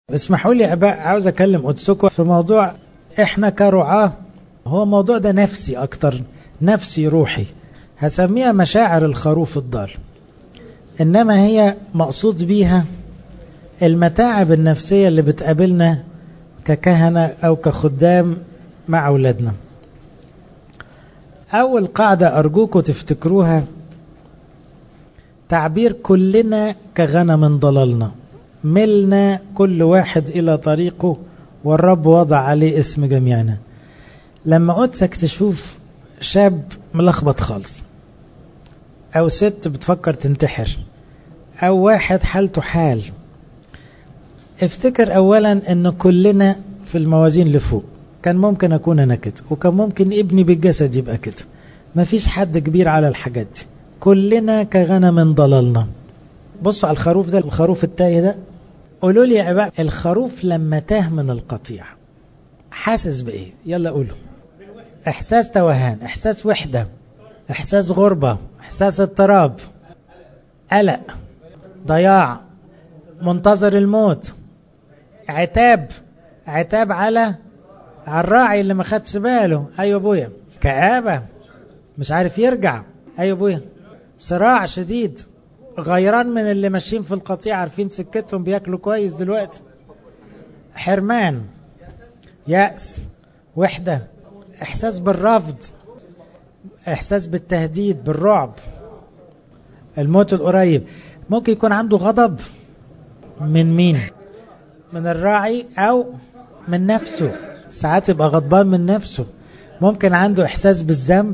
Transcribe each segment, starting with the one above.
اسمحوا لي أباء عاوز أكلم قدسكم في موضوع إحنا كرعاة هو موضوع ده نفسي أكتر نفسي روحي هسميها مشاعر الخروف الضال إنما هي مقصود بيها المتاعب النفسية اللي بتقابلنا ككهنة أو كخدام مع أولادنا أول قاعدة أرجوكم تفتكروها تعبير كلنا كغنم ضللنا ملنا كل واحد إلى طريقه والرب وضع عليه اسم جميعنا لما قدسك تشوف شاب ملخبط خالص أو ست بتفكر تنتحر أو واحد حالته حال افتكر أولا أن كلنا في الموازين لفوق كان ممكن أكون أنا كده وكان ممكن ابني بالجسد يبقى كده مفيش حد كبير على الحاجات دي كلنا كغنم ضللنا بصوا على الخروف ده الخروف التايه ده قولوا لي يا اباء الخروف لما تاه من القطيع حاسس بايه يلا قولوا احساس توهان احساس وحده احساس غربه احساس اضطراب قلق ضياع منتظر الموت عتاب عتاب على على الراعي اللي ما خدش باله ايوه ابويا كآبه مش عارف يرجع ايوه ابويا صراع شديد غيران من اللي ماشيين في القطيع عارفين سكتهم بياكلوا كويس دلوقتي حرمان يأس وحدة احساس بالرفض احساس بالتهديد بالرعب الموت القريب ممكن يكون عنده غضب من مين من الراعي او من نفسه ساعات يبقى غضبان من نفسه ممكن عنده احساس بالذنب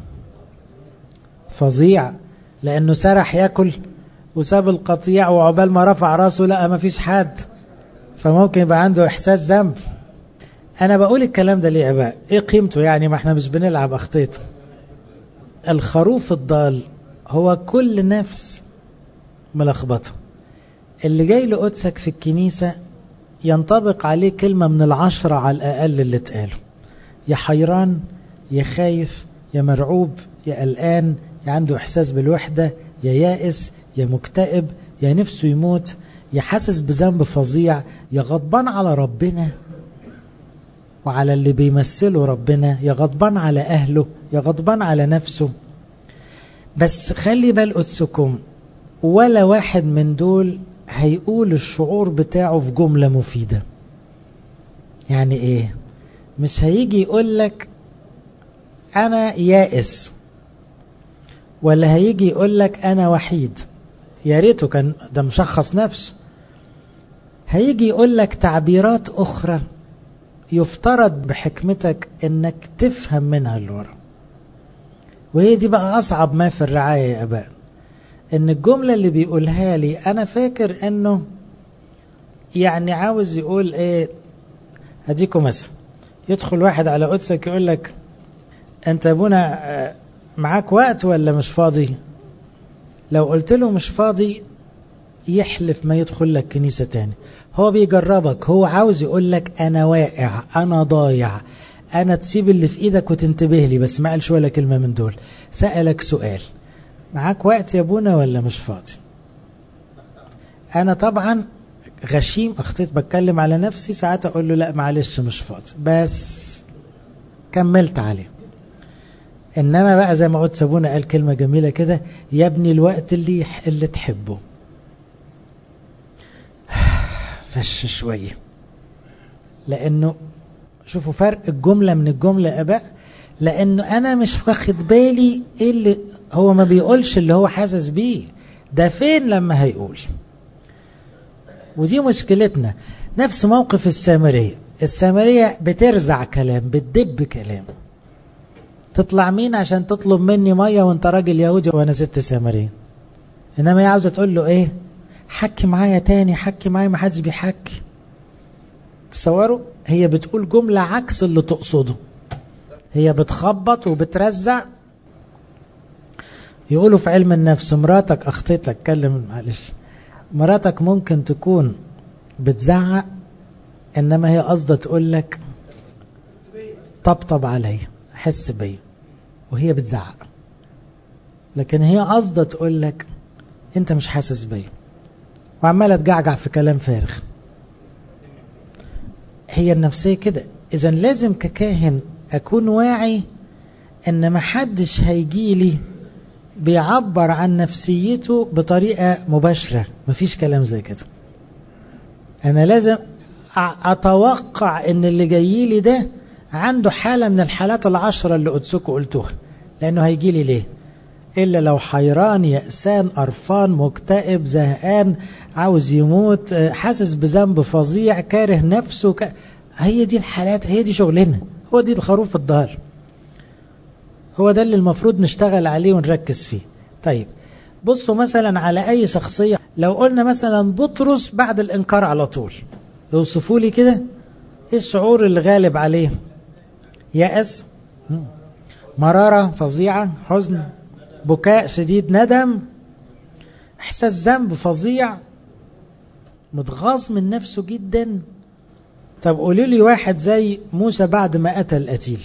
فظيع لانه سرح ياكل وساب القطيع وعقبال ما رفع راسه لقى ما فيش حد فممكن يبقى عنده احساس ذنب انا بقول الكلام ده ليه يا اباء ايه قيمته يعني ما احنا مش بنلعب اخطيط الخروف الضال هو كل نفس ملخبطه اللي جاي لقدسك في الكنيسة ينطبق عليه كلمة من العشرة على الأقل اللي اتقاله يا حيران يا خايف يا مرعوب يا قلقان يا عنده إحساس بالوحدة يا يائس يا مكتئب يا نفسه يموت يا حاسس بذنب فظيع يا غضبان على ربنا وعلى اللي بيمثله ربنا يا غضبان على أهله يا غضبان على نفسه بس خلي بال قدسكم ولا واحد من دول هيقول الشعور بتاعه في جملة مفيدة يعني ايه مش هيجي يقول لك انا يائس ولا هيجي يقول لك انا وحيد يا ريته كان ده مشخص نفسه هيجي يقول لك تعبيرات اخرى يفترض بحكمتك انك تفهم منها اللي ورا وهي دي بقى اصعب ما في الرعايه يا اباء ان الجملة اللي بيقولها لي انا فاكر انه يعني عاوز يقول ايه هديكم مثلا يدخل واحد على قدسك يقول لك انت ابونا معاك وقت ولا مش فاضي لو قلت له مش فاضي يحلف ما يدخل لك كنيسة تاني هو بيجربك هو عاوز يقول لك انا واقع انا ضايع انا تسيب اللي في ايدك وتنتبه لي بس ما قالش ولا كلمة من دول سألك سؤال معاك وقت يا ابونا ولا مش فاضي انا طبعا غشيم اخطيت بتكلم على نفسي ساعات اقول له لا معلش مش فاضي بس كملت عليه انما بقى زي ما قلت ابونا قال كلمة جميلة كده يا ابني الوقت اللي اللي تحبه فش شوية لانه شوفوا فرق الجملة من الجملة يا اباء لانه انا مش واخد بالي ايه اللي هو ما بيقولش اللي هو حاسس بيه ده فين لما هيقول ودي مشكلتنا نفس موقف السامرية السامرية بترزع كلام بتدب كلام تطلع مين عشان تطلب مني مية وانت راجل يهودي وانا ست سامرية انما هي عاوزة تقول له ايه حكي معايا تاني حكي معايا ما حدش بيحكي تصوروا هي بتقول جملة عكس اللي تقصده هي بتخبط وبترزع يقولوا في علم النفس مراتك اخطيت لك اتكلم معلش مراتك ممكن تكون بتزعق انما هي قصدها تقول لك طبطب عليا حس بيا وهي بتزعق لكن هي قصدها تقول لك انت مش حاسس بيا وعماله تجعجع في كلام فارغ هي النفسية كده إذا لازم ككاهن أكون واعي إن محدش هيجيلي بيعبر عن نفسيته بطريقة مباشرة مفيش كلام زي كده أنا لازم أتوقع إن اللي جاي لي ده عنده حالة من الحالات العشرة اللي قدسكم قلتوها لأنه هيجي لي ليه إلا لو حيران يأسان قرفان مكتئب زهقان عاوز يموت حاسس بذنب فظيع كاره نفسه ك... هي دي الحالات هي دي شغلنا هو دي الخروف الضال هو ده اللي المفروض نشتغل عليه ونركز فيه طيب بصوا مثلا على أي شخصية لو قلنا مثلا بطرس بعد الإنكار على طول يوصفوا لي كده إيه الشعور اللي غالب عليه يأس مرارة فظيعة حزن بكاء شديد ندم احساس ذنب فظيع متغاظ من نفسه جدا طب قولوا لي واحد زي موسى بعد ما قتل القتيل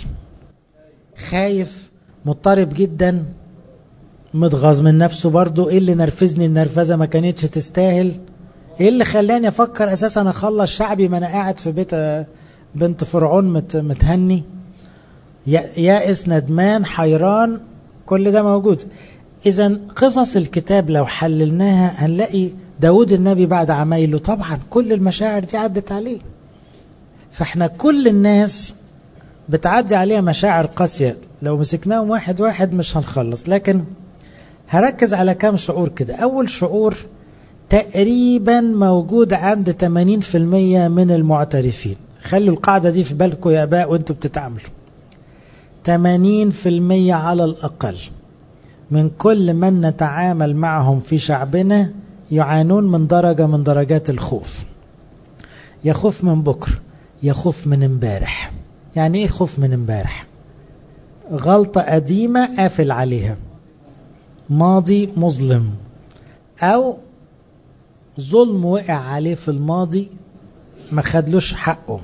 خايف مضطرب جدا متغاظ من نفسه برضه ايه اللي نرفزني النرفزه ما كانتش تستاهل ايه اللي خلاني افكر اساسا اخلص شعبي ما انا قاعد في بيت بنت فرعون مت متهني يائس ندمان حيران كل ده موجود اذا قصص الكتاب لو حللناها هنلاقي داود النبي بعد عمايله طبعا كل المشاعر دي عدت عليه فاحنا كل الناس بتعدي عليها مشاعر قاسية لو مسكناهم واحد واحد مش هنخلص لكن هركز على كام شعور كده أول شعور تقريبا موجود عند 80% من المعترفين خلوا القاعدة دي في بالكم يا أباء وانتوا بتتعاملوا 80% على الأقل من كل من نتعامل معهم في شعبنا يعانون من درجة من درجات الخوف يخوف من بكر يخوف من امبارح يعني ايه خوف من امبارح غلطة قديمة قافل عليها ماضي مظلم او ظلم وقع عليه في الماضي ما خدلوش حقه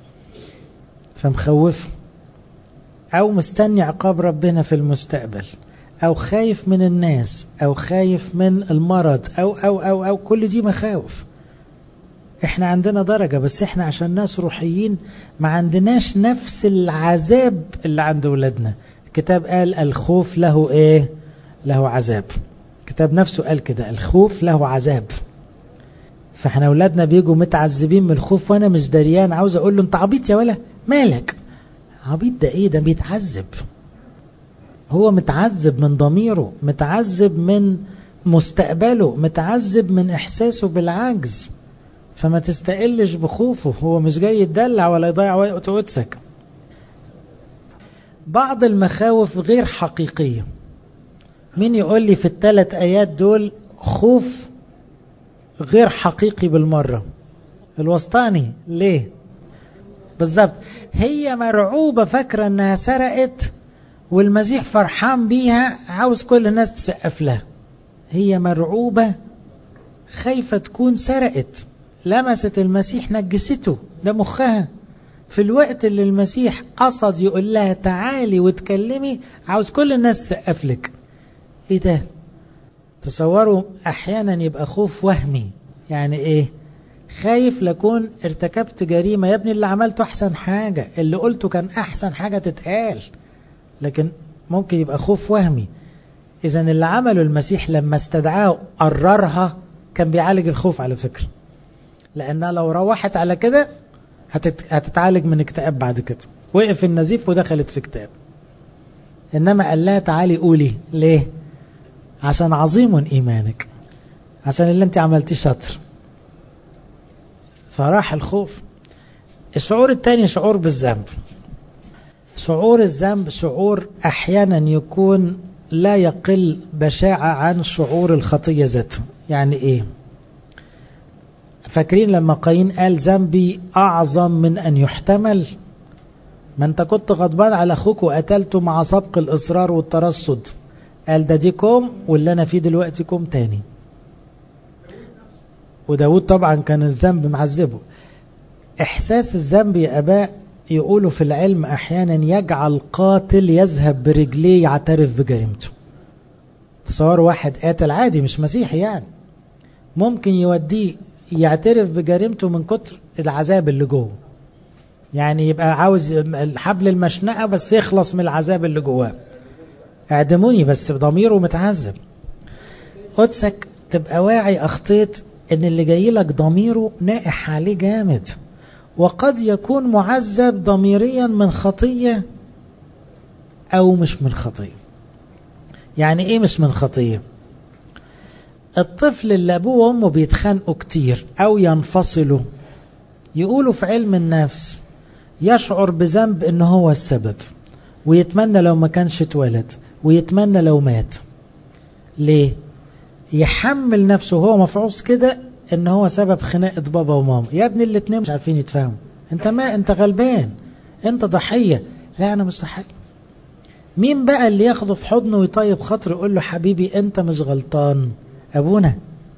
فمخوفه او مستني عقاب ربنا في المستقبل او خايف من الناس او خايف من المرض او او او او كل دي مخاوف احنا عندنا درجة بس احنا عشان ناس روحيين ما عندناش نفس العذاب اللي عند ولادنا الكتاب قال الخوف له ايه له عذاب الكتاب نفسه قال كده الخوف له عذاب فاحنا ولادنا بيجوا متعذبين من الخوف وانا مش دريان عاوز اقول له انت عبيط يا ولا مالك عبيط ده ايه ده بيتعذب هو متعذب من ضميره متعذب من مستقبله متعذب من احساسه بالعجز فما تستقلش بخوفه هو مش جاي يتدلع ولا يضيع وقت قدسك بعض المخاوف غير حقيقية مين يقول لي في الثلاث آيات دول خوف غير حقيقي بالمرة الوسطاني ليه بالظبط هي مرعوبة فاكرة انها سرقت والمسيح فرحان بيها عاوز كل الناس تسقف لها هي مرعوبة خايفة تكون سرقت لمست المسيح نجسته ده مخها في الوقت اللي المسيح قصد يقول لها تعالي وتكلمي عاوز كل الناس تسقف لك ايه ده تصوروا احيانا يبقى خوف وهمي يعني ايه خايف لكون ارتكبت جريمة يا ابني اللي عملته احسن حاجة اللي قلته كان احسن حاجة تتقال لكن ممكن يبقى خوف وهمي اذا اللي عمله المسيح لما استدعاه قررها كان بيعالج الخوف على فكرة لانها لو روحت على كده هتت... هتتعالج من اكتئاب بعد كده وقف النزيف ودخلت في اكتئاب انما قال لها تعالي قولي ليه عشان عظيم ايمانك عشان اللي انت عملتيه شاطر فراح الخوف الشعور الثاني شعور بالذنب شعور الذنب شعور احيانا يكون لا يقل بشاعة عن شعور الخطية ذاته يعني ايه فاكرين لما قايين قال ذنبي اعظم من ان يحتمل ما انت كنت غضبان على اخوك وقتلته مع سبق الاصرار والترصد قال ده دي كوم واللي انا فيه دلوقتي كوم تاني وداود طبعا كان الذنب معذبه احساس الذنب يا اباء يقولوا في العلم احيانا يجعل قاتل يذهب برجليه يعترف بجريمته تصور واحد قاتل عادي مش مسيحي يعني ممكن يوديه يعترف بجريمته من كتر العذاب اللي جوه يعني يبقى عاوز الحبل المشنقة بس يخلص من العذاب اللي جواه اعدموني بس ضميره متعذب قدسك تبقى واعي أخطيت ان اللي جاي لك ضميره نائح عليه جامد وقد يكون معذب ضميريا من خطية او مش من خطية يعني ايه مش من خطية الطفل اللي ابوه وامه بيتخانقوا كتير او ينفصلوا يقولوا في علم النفس يشعر بذنب ان هو السبب ويتمنى لو ما كانش اتولد ويتمنى لو مات ليه يحمل نفسه وهو مفعوص كده ان هو سبب خناقه بابا وماما يا ابني الاتنين مش عارفين يتفاهموا انت ما انت غلبان انت ضحيه لا انا مش ضحيه مين بقى اللي ياخده في حضنه ويطيب خاطره يقول له حبيبي انت مش غلطان ابونا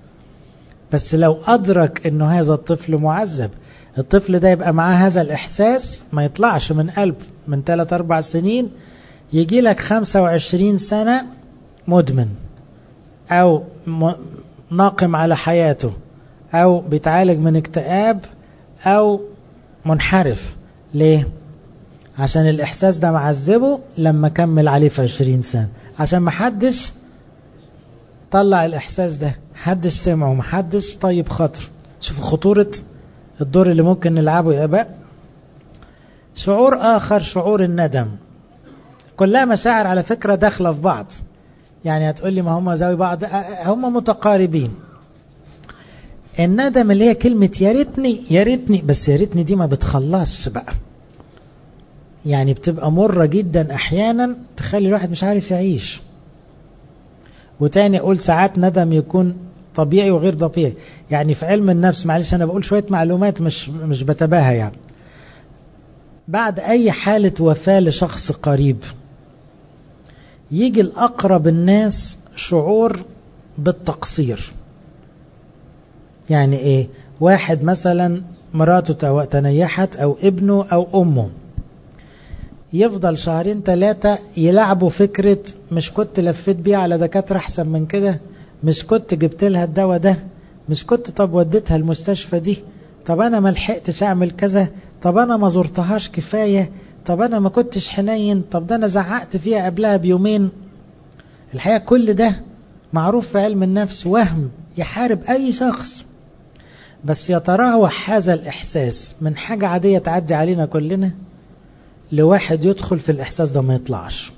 بس لو ادرك انه هذا الطفل معذب الطفل ده يبقى معاه هذا الاحساس ما يطلعش من قلب من 3 4 سنين يجي لك 25 سنه مدمن او ناقم على حياته او بيتعالج من اكتئاب او منحرف ليه عشان الاحساس ده معذبه لما كمل عليه في 20 سنة عشان محدش طلع الاحساس ده محدش سمعه محدش طيب خاطر شوفوا خطورة الدور اللي ممكن نلعبه يا اباء شعور اخر شعور الندم كلها مشاعر على فكرة داخلة في بعض يعني هتقول لي ما هم زي بعض هم متقاربين الندم اللي هي كلمة يا ريتني يا ريتني بس يا ريتني دي ما بتخلصش بقى يعني بتبقى مرة جدا احيانا تخلي الواحد مش عارف يعيش وتاني اقول ساعات ندم يكون طبيعي وغير طبيعي يعني في علم النفس معلش انا بقول شوية معلومات مش مش بتباهى يعني بعد اي حالة وفاة لشخص قريب يجي الأقرب الناس شعور بالتقصير يعني إيه واحد مثلا مراته تنيحت أو ابنه أو أمه يفضل شهرين ثلاثة يلعبوا فكرة مش كنت لفيت بيه على دكاترة أحسن من كده مش كنت جبت لها الدواء ده مش كنت طب وديتها المستشفى دي طب أنا ما لحقتش أعمل كذا طب أنا ما زرتهاش كفاية طب أنا ما كنتش حنين طب ده أنا زعقت فيها قبلها بيومين الحقيقة كل ده معروف في علم النفس وهم يحارب أي شخص بس يتراوح هذا الإحساس من حاجة عادية تعدي علينا كلنا لواحد يدخل في الإحساس ده ما يطلعش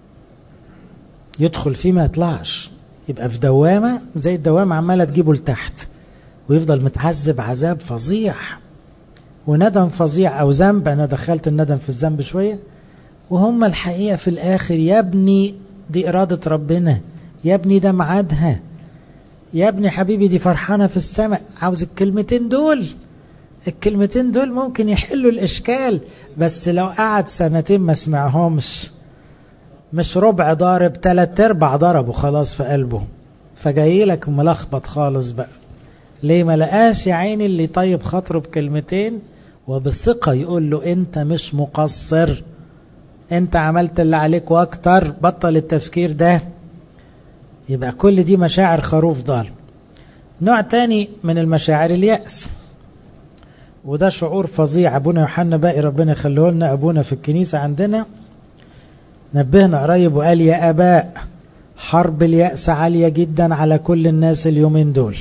يدخل فيه ما يطلعش يبقى في دوامة زي الدوامة عمالة تجيبه لتحت ويفضل متعذب عذاب فظيع وندم فظيع أو ذنب أنا دخلت الندم في الذنب شوية وهم الحقيقة في الآخر يا ابني دي إرادة ربنا يا ابني ده معادها يا ابني حبيبي دي فرحانة في السماء عاوز الكلمتين دول الكلمتين دول ممكن يحلوا الإشكال بس لو قعد سنتين ما سمعهمش مش ربع ضارب تلات ارباع ضربه خلاص في قلبه فجاي لك ملخبط خالص بقى ليه ما لقاش يا عيني اللي طيب خاطره بكلمتين وبثقة يقول له انت مش مقصر انت عملت اللي عليك واكتر بطل التفكير ده يبقى كل دي مشاعر خروف ضال نوع تاني من المشاعر اليأس وده شعور فظيع ابونا يوحنا باقي ربنا يخليه لنا ابونا في الكنيسة عندنا نبهنا قريب وقال يا اباء حرب اليأس عالية جدا على كل الناس اليومين دول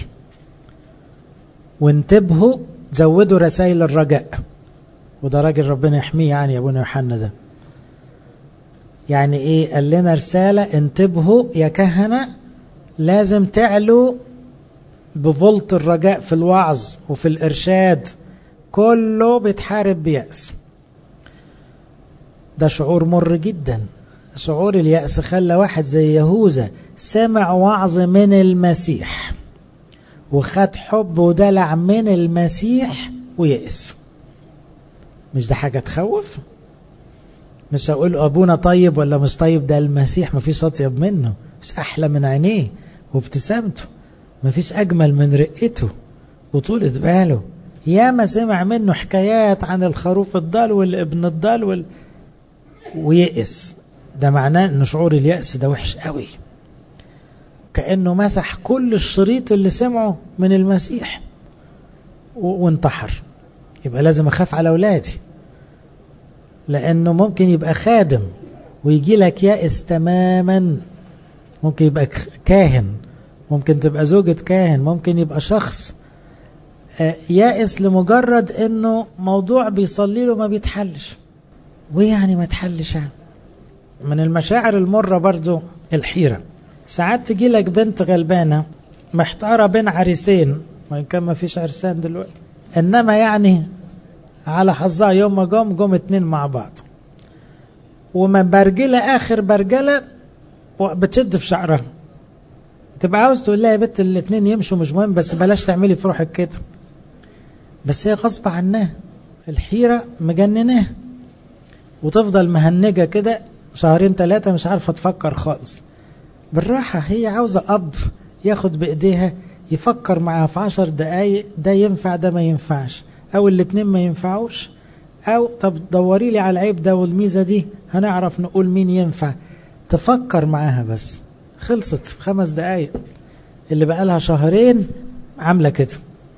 وانتبهوا زودوا رسائل الرجاء وده راجل ربنا يحميه يعني يا ابونا يوحنا ده يعني ايه قال لنا رسالة انتبهوا يا كهنة لازم تعلوا بفولت الرجاء في الوعظ وفي الإرشاد كله بيتحارب بيأس ده شعور مر جدا شعور اليأس خلى واحد زي يهوذا سمع وعظ من المسيح وخد حب ودلع من المسيح ويأس مش ده حاجة تخوف مش هقول أبونا طيب ولا مش طيب ده المسيح مفيش أطيب منه مش أحلى من عينيه وابتسامته مفيش أجمل من رقته وطولة باله ياما سمع منه حكايات عن الخروف الضال والابن الضال وال... ويئس ده معناه ان شعور اليأس ده وحش قوي كأنه مسح كل الشريط اللي سمعه من المسيح و... وانتحر يبقى لازم اخاف على اولادي لأنه ممكن يبقى خادم ويجي لك يائس تماما ممكن يبقى كاهن ممكن تبقى زوجة كاهن ممكن يبقى شخص يائس لمجرد انه موضوع بيصلي له ما بيتحلش ويعني ما تحلش يعني من المشاعر المرة برضو الحيرة ساعات تجي لك بنت غلبانة محتارة بين عريسين وإن كان ما فيش عرسان دلوقتي إنما يعني على حظها يوم ما جم جم اتنين مع بعض ومن برجلة آخر برجلة بتشد في شعرها تبقى عاوز تقول لها يا بنت الاتنين يمشوا مش مهم بس بلاش تعملي في روحك كده بس هي غصب عنها الحيرة مجنناه وتفضل مهنجة كده شهرين ثلاثة مش عارفة تفكر خالص بالراحة هي عاوزة أب ياخد بإيديها يفكر معاها في عشر دقايق ده ينفع ده ما ينفعش أو الاتنين ما ينفعوش أو طب دوري لي على العيب ده والميزة دي هنعرف نقول مين ينفع تفكر معاها بس خلصت في خمس دقايق اللي بقالها شهرين عاملة كده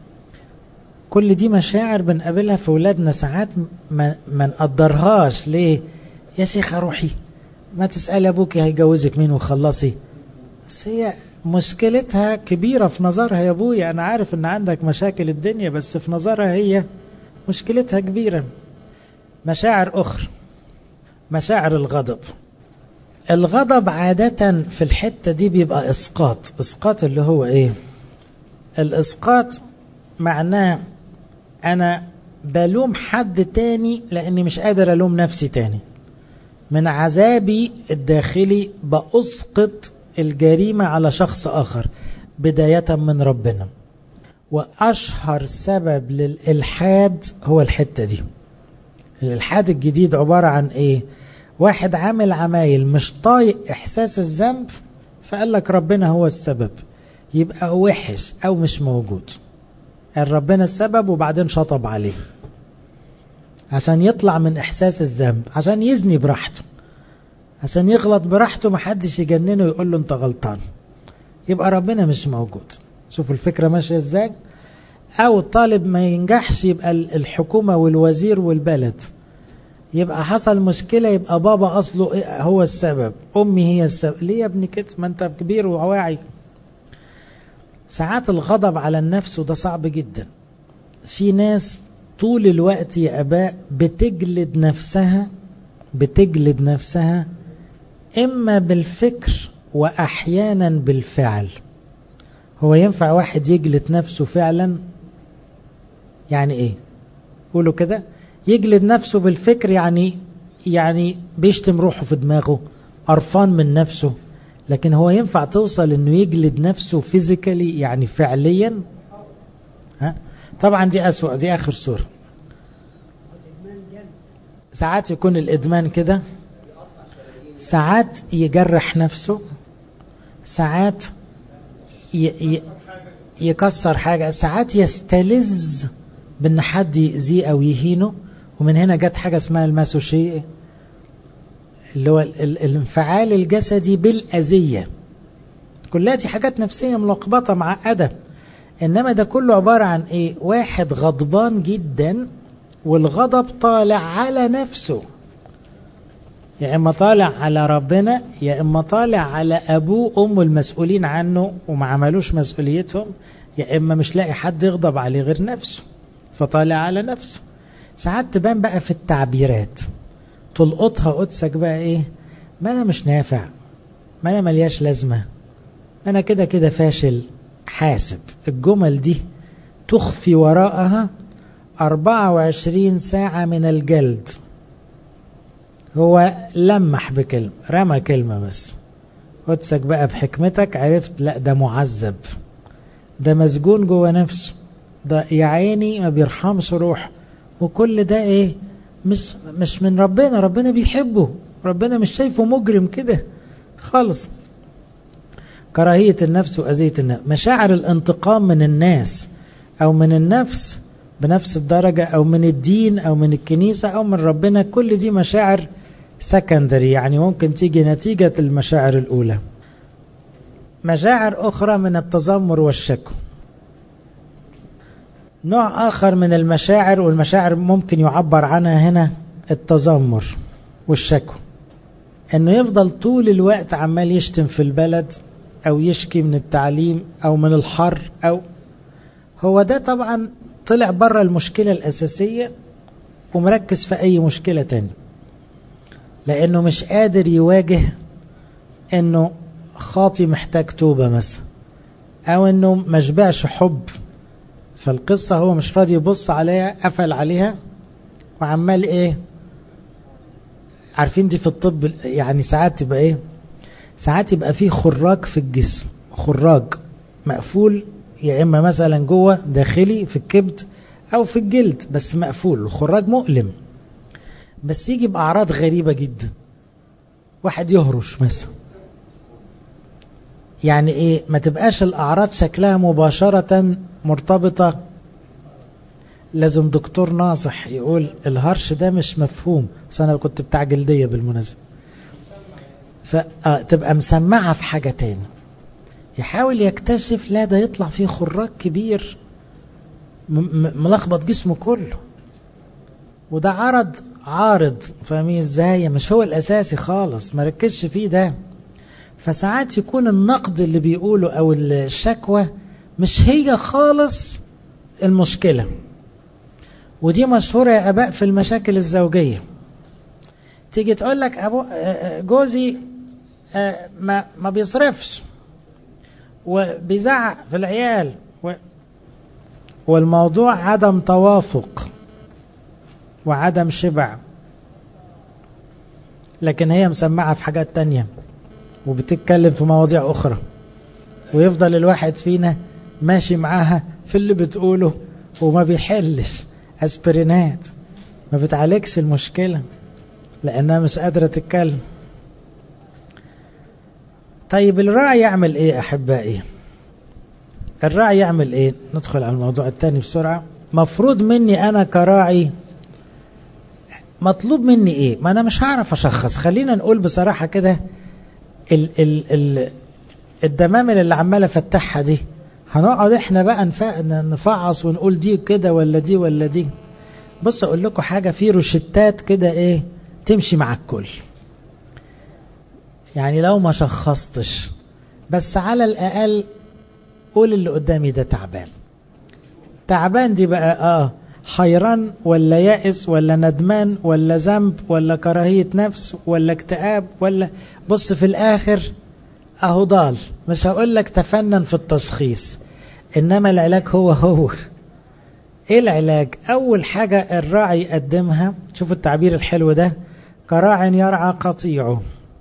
كل دي مشاعر بنقابلها في ولادنا ساعات ما, ما نقدرهاش ليه يا شيخة روحي ما تسألي أبوك هيجوزك مين وخلصي بس هي مشكلتها كبيرة في نظرها يا أبويا أنا عارف أن عندك مشاكل الدنيا بس في نظرها هي مشكلتها كبيرة مشاعر أخرى مشاعر الغضب الغضب عادة في الحتة دي بيبقى إسقاط إسقاط اللي هو إيه الإسقاط معناه أنا بلوم حد تاني لأني مش قادر ألوم نفسي تاني من عذابي الداخلي بأسقط الجريمة على شخص آخر بداية من ربنا وأشهر سبب للإلحاد هو الحتة دي الإلحاد الجديد عبارة عن إيه واحد عامل عمايل مش طايق إحساس الذنب فقال لك ربنا هو السبب يبقى وحش أو مش موجود قال ربنا السبب وبعدين شطب عليه عشان يطلع من إحساس الذنب عشان يزني براحته عشان يغلط براحته محدش يجننه ويقول له انت غلطان يبقى ربنا مش موجود شوفوا الفكرة ماشية ازاي او الطالب ما ينجحش يبقى الحكومة والوزير والبلد يبقى حصل مشكلة يبقى بابا أصله هو السبب أمي هي السبب ليه يا ابني كده ما أنت كبير وواعي ساعات الغضب على النفس وده صعب جدا في ناس طول الوقت يا أباء بتجلد نفسها بتجلد نفسها إما بالفكر وأحيانا بالفعل هو ينفع واحد يجلد نفسه فعلا يعني إيه قولوا كده يجلد نفسه بالفكر يعني يعني بيشتم روحه في دماغه قرفان من نفسه لكن هو ينفع توصل انه يجلد نفسه فيزيكالي يعني فعليا ها طبعا دي أسوأ دي آخر صورة ساعات يكون الإدمان كده ساعات يجرح نفسه ساعات ي ي يكسر حاجة ساعات يستلذ بأن حد يأذيه أو يهينه ومن هنا جت حاجة اسمها الماسوشي اللي هو الانفعال الجسدي بالأذية كلها دي حاجات نفسية ملخبطة معقدة إنما ده كله عبارة عن إيه واحد غضبان جدا والغضب طالع على نفسه يا إما طالع على ربنا يا إما طالع على أبوه أمه المسؤولين عنه وما عملوش مسؤوليتهم يا إما مش لاقي حد يغضب عليه غير نفسه فطالع على نفسه ساعات تبان بقى في التعبيرات تلقطها قدسك بقى ايه ما انا مش نافع ما انا ملياش لازمة ما انا كده كده فاشل حاسب الجمل دي تخفي وراءها 24 ساعة من الجلد هو لمح بكلمة رمى كلمة بس قدسك بقى بحكمتك عرفت لا ده معذب ده مسجون جوه نفسه ده يا عيني ما بيرحمش روح وكل ده ايه مش مش من ربنا ربنا بيحبه ربنا مش شايفه مجرم كده خالص كراهية النفس وأذية النفس مشاعر الانتقام من الناس أو من النفس بنفس الدرجة أو من الدين أو من الكنيسة أو من ربنا كل دي مشاعر سكندري يعني ممكن تيجي نتيجة المشاعر الأولى مشاعر أخرى من التذمر والشكوى نوع آخر من المشاعر والمشاعر ممكن يعبر عنها هنا التذمر والشكوى انه يفضل طول الوقت عمال يشتم في البلد او يشكي من التعليم او من الحر او هو ده طبعا طلع بره المشكلة الأساسية ومركز في أي مشكلة تانية لأنه مش قادر يواجه أنه خاطي محتاج توبة مثلا أو أنه مشبعش حب فالقصة هو مش راضي يبص عليها قفل عليها وعمال إيه عارفين دي في الطب يعني ساعات تبقى إيه ساعات يبقى فيه خراج في الجسم خراج مقفول يا إما مثلا جوه داخلي في الكبد أو في الجلد بس مقفول الخراج مؤلم بس يجي بأعراض غريبة جدا واحد يهرش مثلا يعني ايه ما تبقاش الأعراض شكلها مباشرة مرتبطة لازم دكتور ناصح يقول الهرش ده مش مفهوم بس أنا كنت بتاع جلدية بالمناسبة فتبقى مسمعة في حاجة تاني يحاول يكتشف لا ده يطلع فيه خراج كبير ملخبط جسمه كله وده عرض عارض فاهمين ازاي مش هو الاساسي خالص ما ركزش فيه ده فساعات يكون النقد اللي بيقوله او الشكوى مش هي خالص المشكلة ودي مشهورة يا اباء في المشاكل الزوجية تيجي تقول لك ابو جوزي ما ما بيصرفش وبيزعق في العيال و والموضوع عدم توافق وعدم شبع لكن هي مسمعة في حاجات تانية وبتتكلم في مواضيع أخرى ويفضل الواحد فينا ماشي معاها في اللي بتقوله وما بيحلش اسبرينات ما بتعالجش المشكلة لأنها مش قادرة تتكلم طيب الراعي يعمل ايه احبائي الراعي يعمل ايه ندخل على الموضوع الثاني بسرعة مفروض مني انا كراعي مطلوب مني ايه ما انا مش هعرف اشخص خلينا نقول بصراحة كده ال ال ال الدمامل اللي عمال افتحها دي هنقعد احنا بقى نفعص ونقول دي كده ولا دي ولا دي بص اقول لكم حاجة في روشتات كده ايه تمشي مع الكل يعني لو ما شخصتش بس على الأقل قول اللي قدامي ده تعبان تعبان دي بقى آه حيران ولا يائس ولا ندمان ولا ذنب ولا كراهية نفس ولا اكتئاب ولا بص في الآخر أهو ضال مش هقول لك تفنن في التشخيص إنما العلاج هو هو إيه العلاج أول حاجة الراعي يقدمها شوفوا التعبير الحلو ده كراع يرعى قطيعه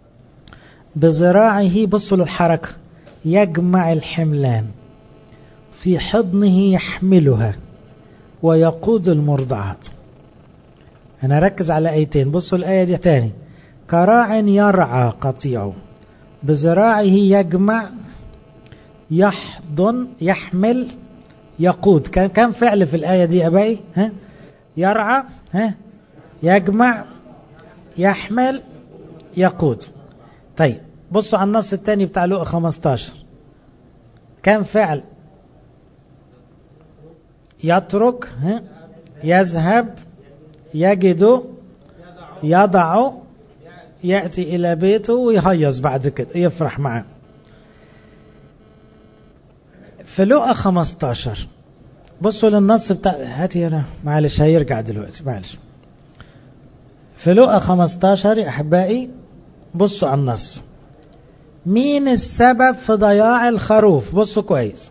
بذراعه بصوا للحركة يجمع الحملان في حضنه يحملها ويقود المرضعات أنا ركز على آيتين بصوا الآية دي تاني كراع يرعى قطيعه بذراعه يجمع يحضن يحمل يقود كان كم فعل في الآية دي أبائي ها يرعى ها يجمع يحمل يقود طيب بصوا على النص الثاني بتاع لوقا 15 كم فعل يترك ها يذهب يجد يضع يأتي إلى بيته ويهيص بعد كده يفرح معاه في لقى 15 بصوا للنص بتاع هاتي انا معلش هيرجع دلوقتي معلش في لقى 15 يا احبائي بصوا على النص مين السبب في ضياع الخروف بصوا كويس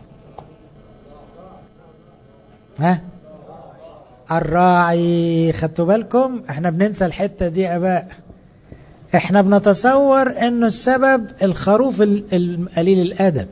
ها الراعي خدتوا بالكم احنا بننسى الحتة دي يا اباء احنا بنتصور انه السبب الخروف القليل الادب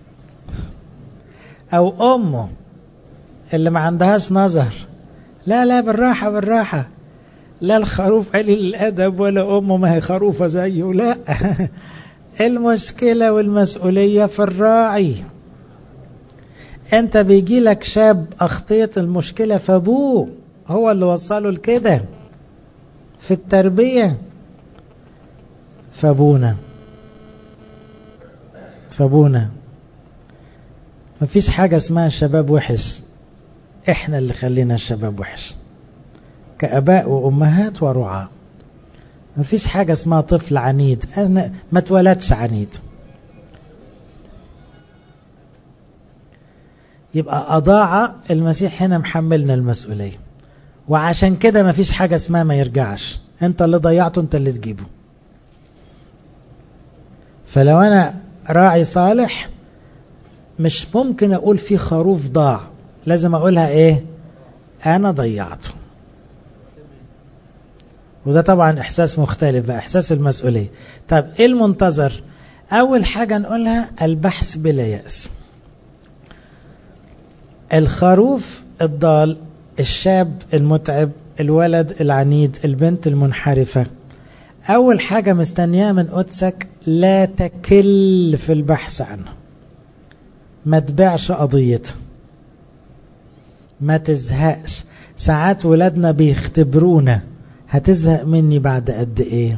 او امه اللي ما عندهاش نظر لا لا بالراحة بالراحة لا الخروف قليل الادب ولا امه ما هي خروفة زيه لا المشكلة والمسؤولية في الراعي انت بيجي لك شاب اخطيت المشكلة في ابوه هو اللي وصله لكده في التربية فابونا فابونا مفيش حاجة اسمها شباب وحش احنا اللي خلينا الشباب وحش كأباء وأمهات ورعاة مفيش حاجة اسمها طفل عنيد أنا ما اتولدش عنيد يبقى أضاع المسيح هنا محملنا المسؤولية وعشان كده مفيش حاجة اسمها ما يرجعش انت اللي ضيعته انت اللي تجيبه فلو انا راعي صالح مش ممكن اقول في خروف ضاع لازم اقولها ايه انا ضيعته وده طبعا احساس مختلف بقى احساس المسؤولية طب ايه المنتظر اول حاجة نقولها البحث بلا يأس الخروف الضال الشاب المتعب الولد العنيد البنت المنحرفة أول حاجة مستنياه من قدسك لا تكل في البحث عنه ما تبيعش قضيته ما تزهقش ساعات ولادنا بيختبرونا هتزهق مني بعد قد ايه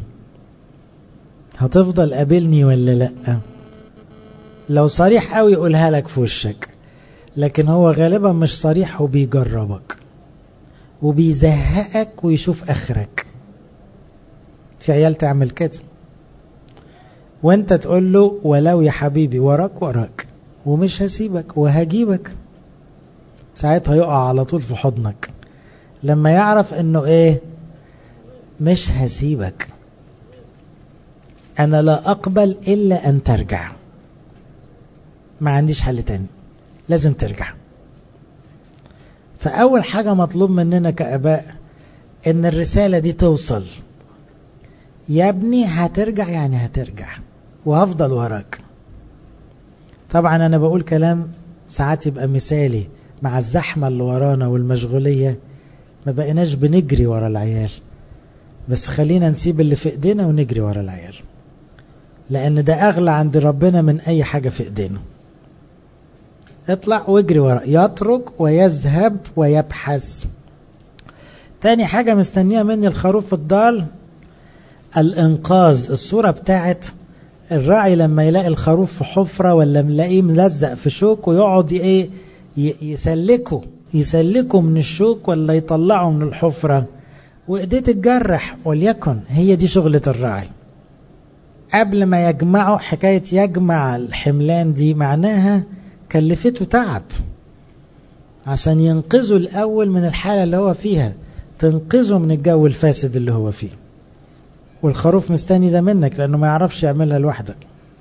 هتفضل قابلني ولا لا لو صريح قوي يقولها لك في وشك لكن هو غالبا مش صريح وبيجربك وبيزهقك ويشوف اخرك في عيال تعمل كده وانت تقول له ولو يا حبيبي وراك وراك ومش هسيبك وهجيبك ساعتها يقع على طول في حضنك لما يعرف انه ايه مش هسيبك انا لا اقبل الا ان ترجع ما عنديش حل تاني لازم ترجع فأول حاجة مطلوب مننا كأباء إن الرسالة دي توصل يا ابني هترجع يعني هترجع وهفضل وراك طبعا أنا بقول كلام ساعات يبقى مثالي مع الزحمة اللي ورانا والمشغولية ما بقيناش بنجري ورا العيال بس خلينا نسيب اللي في ايدينا ونجري ورا العيال لأن ده أغلى عند ربنا من أي حاجة في ايدينا اطلع واجري ورا يترك ويذهب ويبحث تاني حاجة مستنية مني الخروف الضال الانقاذ الصورة بتاعت الراعي لما يلاقي الخروف في حفرة ولا ملاقيه ملزق في شوك ويقعد ايه يسلكه يسلكه من الشوك ولا يطلعه من الحفرة وايديه تتجرح وليكن هي دي شغلة الراعي قبل ما يجمعه حكاية يجمع الحملان دي معناها كلفته تعب عشان ينقذه الأول من الحالة اللي هو فيها تنقذه من الجو الفاسد اللي هو فيه والخروف مستني ده منك لأنه ما يعرفش يعملها لوحدك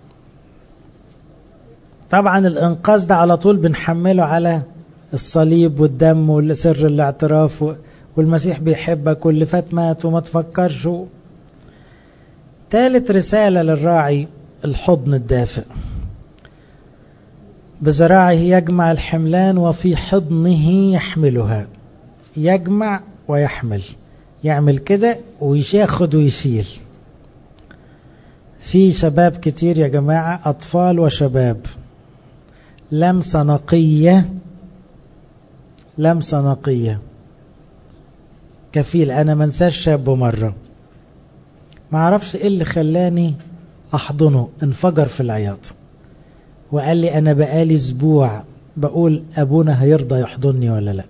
طبعا الإنقاذ ده على طول بنحمله على الصليب والدم وسر الاعتراف والمسيح بيحبك واللي فات مات وما تفكرش ثالث رسالة للراعي الحضن الدافئ بذراعه يجمع الحملان وفي حضنه يحملها يجمع ويحمل يعمل كده وياخد ويشيل في شباب كتير يا جماعة أطفال وشباب لمسة نقية لمسة نقية كفيل أنا منساش شاب مرة ما عرفش إيه اللي خلاني أحضنه انفجر في العياط وقال لي أنا بقالي أسبوع بقول أبونا هيرضى يحضني ولا لا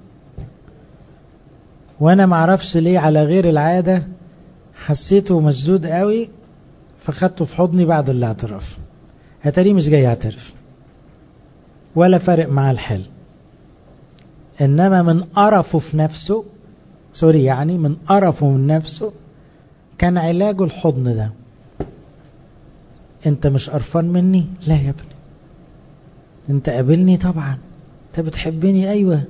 وأنا معرفش ليه على غير العادة حسيته مشدود قوي فخدته في حضني بعد الاعتراف هتاري مش جاي يعترف ولا فارق معاه الحل إنما من قرفه في نفسه سوري يعني من قرفه من نفسه كان علاجه الحضن ده انت مش قرفان مني لا يا ابني انت قابلني طبعا انت بتحبني ايوه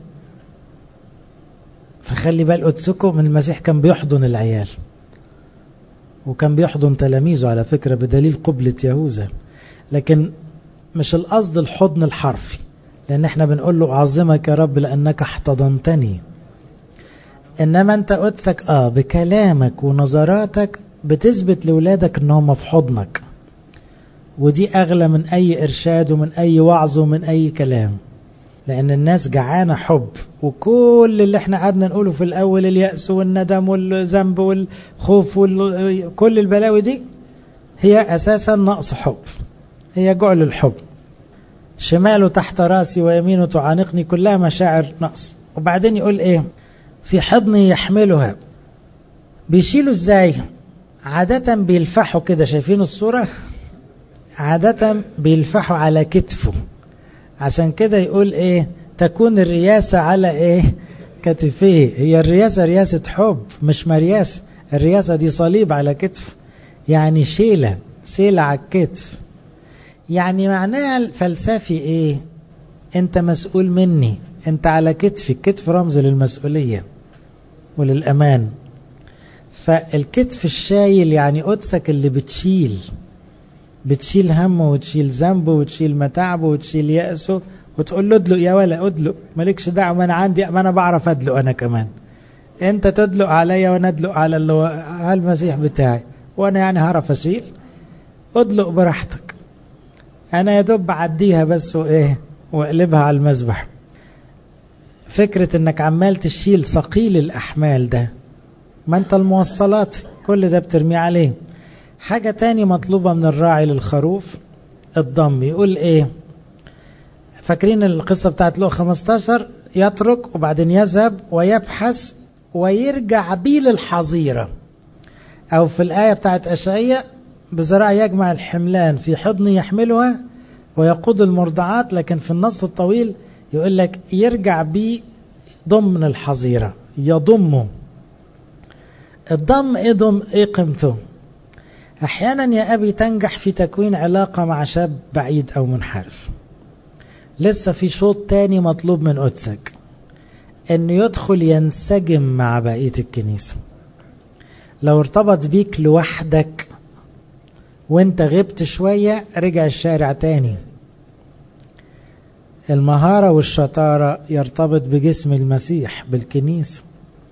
فخلي بال قدسكم من المسيح كان بيحضن العيال وكان بيحضن تلاميذه على فكرة بدليل قبلة يهوذا لكن مش القصد الحضن الحرفي لان احنا بنقول له اعظمك يا رب لانك احتضنتني انما انت قدسك اه بكلامك ونظراتك بتثبت لولادك ان هم في حضنك ودي اغلى من اي ارشاد ومن اي وعظ ومن اي كلام لان الناس جعانة حب وكل اللي احنا قعدنا نقوله في الاول اليأس والندم والذنب والخوف وكل البلاوي دي هي اساسا نقص حب هي جعل الحب شماله تحت راسي ويمينه تعانقني كلها مشاعر نقص وبعدين يقول ايه في حضني يحملها بيشيلوا ازاي عادة بيلفحوا كده شايفين الصورة عادة بيلفحوا على كتفه عشان كده يقول ايه تكون الرياسة على ايه كتفيه هي الرياسة رياسة حب مش مرياسة الرياسة دي صليب على كتف يعني شيلة شيلة على الكتف يعني معناها الفلسفي ايه انت مسؤول مني انت على كتفي الكتف رمز للمسؤولية وللأمان فالكتف الشايل يعني قدسك اللي بتشيل بتشيل همه وتشيل ذنبه وتشيل متاعبه وتشيل يأسه وتقول له ادلق يا ولا ادلق مالكش دعوه ما انا عندي ما انا بعرف ادلق انا كمان انت تدلق عليا وانا ادلق على اللي على المسيح بتاعي وانا يعني هعرف اشيل ادلق براحتك انا يا دوب بعديها بس وايه واقلبها على المذبح فكرة انك عمال تشيل ثقيل الاحمال ده ما انت الموصلات كل ده بترميه عليه حاجة تاني مطلوبة من الراعي للخروف الضم يقول ايه فاكرين القصة بتاعت لو 15 يترك وبعدين يذهب ويبحث ويرجع بيه للحظيرة او في الآية بتاعت أشعية بزراع يجمع الحملان في حضن يحملها ويقود المرضعات لكن في النص الطويل يقول لك يرجع بيه ضمن الحظيرة يضمه الضم ايه ضم ايه قيمته احيانا يا ابي تنجح في تكوين علاقة مع شاب بعيد او منحرف لسه في شوط تاني مطلوب من قدسك انه يدخل ينسجم مع بقية الكنيسة لو ارتبط بيك لوحدك وانت غبت شوية رجع الشارع تاني المهارة والشطارة يرتبط بجسم المسيح بالكنيسة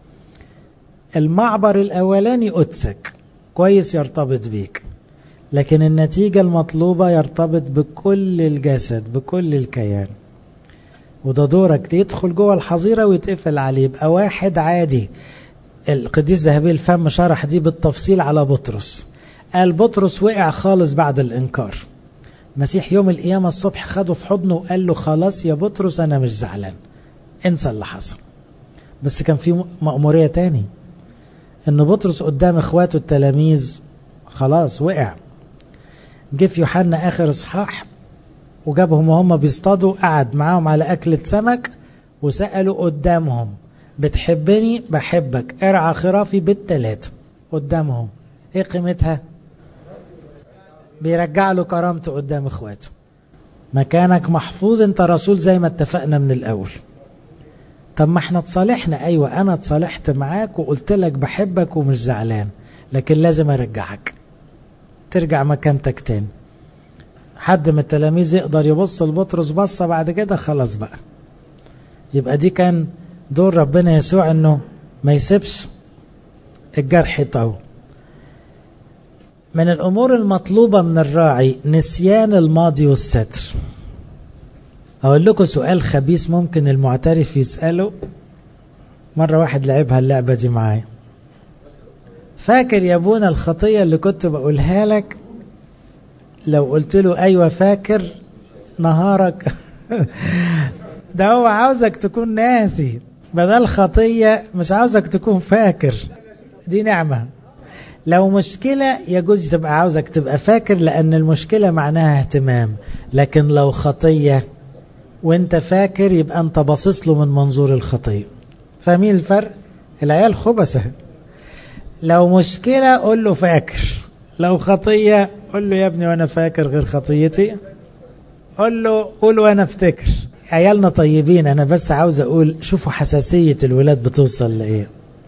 المعبر الأولاني قدسك كويس يرتبط بيك لكن النتيجة المطلوبة يرتبط بكل الجسد بكل الكيان وده دورك يدخل جوه الحظيرة ويتقفل عليه يبقى واحد عادي القديس ذهبي الفم شرح دي بالتفصيل على بطرس قال بطرس وقع خالص بعد الإنكار مسيح يوم القيامة الصبح خده في حضنه وقال له خلاص يا بطرس أنا مش زعلان انسى اللي حصل بس كان في مأمورية تاني ان بطرس قدام اخواته التلاميذ خلاص وقع جه في يوحنا اخر اصحاح وجابهم وهم بيصطادوا قعد معاهم على اكلة سمك وسألوا قدامهم بتحبني بحبك ارعى خرافي بالتلاتة قدامهم ايه قيمتها بيرجع له كرامته قدام اخواته مكانك محفوظ انت رسول زي ما اتفقنا من الاول طب ما احنا اتصالحنا ايوه انا اتصالحت معاك وقلت لك بحبك ومش زعلان لكن لازم ارجعك ترجع مكانتك تاني حد من التلاميذ يقدر يبص لبطرس بصة بعد كده خلاص بقى يبقى دي كان دور ربنا يسوع انه ما يسيبش الجرح يطول من الامور المطلوبة من الراعي نسيان الماضي والستر أقول لكم سؤال خبيث ممكن المعترف يسأله مرة واحد لعبها اللعبة دي معايا فاكر يا ابونا الخطية اللي كنت بقولها لك لو قلت له أيوة فاكر نهارك ده هو عاوزك تكون ناسي بدل خطية مش عاوزك تكون فاكر دي نعمة لو مشكلة يجوز تبقى عاوزك تبقى فاكر لأن المشكلة معناها اهتمام لكن لو خطية وانت فاكر يبقى انت باصص له من منظور الخطية فاهمين الفرق العيال خبثة لو مشكلة قول له فاكر لو خطية قول له يا ابني وانا فاكر غير خطيتي قول له قول وانا افتكر عيالنا طيبين انا بس عاوز اقول شوفوا حساسية الولاد بتوصل لايه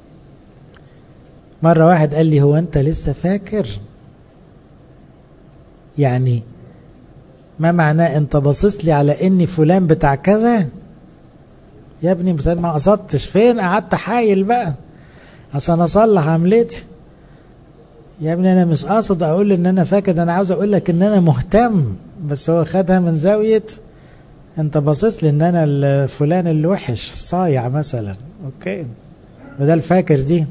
مرة واحد قال لي هو انت لسه فاكر يعني ما معناه انت باصص لي على اني فلان بتاع كذا يا ابني مثلا ما قصدتش فين قعدت حايل بقى عشان اصلح عملتي يا ابني انا مش قاصد اقول ان انا فاكر انا عاوز اقول لك ان انا مهتم بس هو خدها من زاوية انت باصص لي ان انا الفلان اللي وحش الصايع مثلا اوكي بدل فاكر دي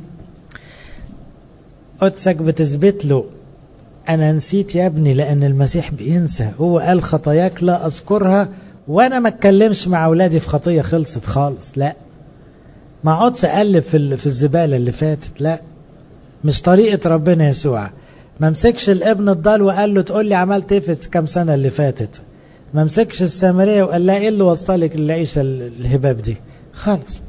قدسك بتثبت له أنا نسيت يا ابني لأن المسيح بينسى هو قال خطاياك لا أذكرها وأنا ما اتكلمش مع أولادي في خطية خلصت خالص لا ما اقعدش أقلب في, في الزبالة اللي فاتت لا مش طريقة ربنا يسوع ما مسكش الابن الضال وقال له تقول لي عملت ايه في كام سنة اللي فاتت ما مسكش السامرية وقال لها ايه اللي وصلك للعيشة الهباب دي خالص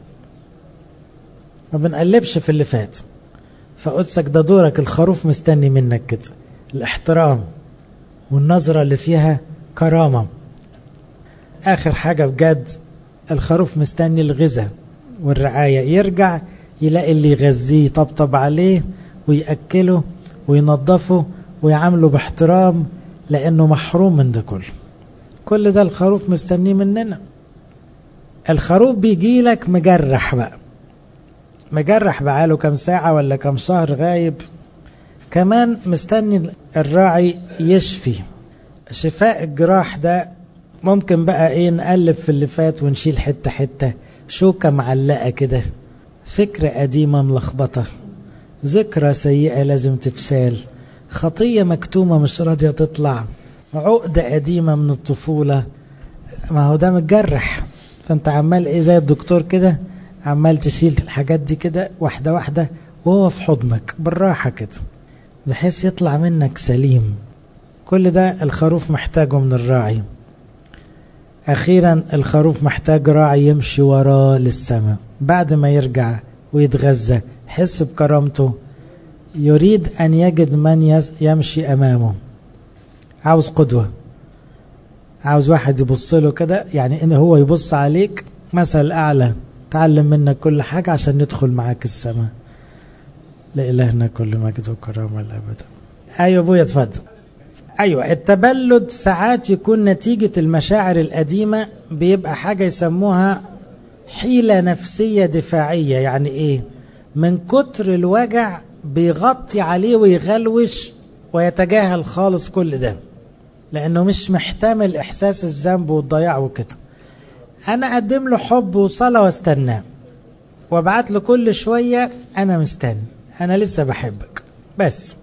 ما بنقلبش في اللي فات فقدسك ده دورك الخروف مستني منك كده الاحترام والنظرة اللي فيها كرامة آخر حاجة بجد الخروف مستني الغذاء والرعاية يرجع يلاقي اللي يغذيه يطبطب عليه ويأكله وينظفه ويعامله باحترام لأنه محروم من ده كله كل ده الخروف مستنيه مننا الخروف بيجي لك مجرح بقى مجرح بقاله كم ساعة ولا كم شهر غايب كمان مستني الراعي يشفي شفاء الجراح ده ممكن بقى ايه نقلب في اللي فات ونشيل حتة حتة شوكة معلقة كده فكرة قديمة ملخبطة ذكرى سيئة لازم تتشال خطية مكتومة مش راضية تطلع عقدة قديمة من الطفولة ما هو ده متجرح فانت عمال ايه زي الدكتور كده عمال تشيل الحاجات دي كده واحدة واحدة وهو في حضنك بالراحة كده بحيث يطلع منك سليم كل ده الخروف محتاجه من الراعي أخيرا الخروف محتاج راعي يمشي وراه للسماء بعد ما يرجع ويتغذى حس بكرامته يريد أن يجد من يمشي أمامه عاوز قدوة عاوز واحد يبص له كده يعني إن هو يبص عليك مثل أعلى تعلم منك كل حاجة عشان ندخل معاك السماء لإلهنا كل مجد وكرامة الأبد أيوة أبويا اتفضل أيوة التبلد ساعات يكون نتيجة المشاعر القديمة بيبقى حاجة يسموها حيلة نفسية دفاعية يعني إيه من كتر الوجع بيغطي عليه ويغلوش ويتجاهل خالص كل ده لأنه مش محتمل إحساس الذنب والضياع وكده أنا أقدم له حب وصلاة واستناه وابعت له كل شوية أنا مستني أنا لسه بحبك بس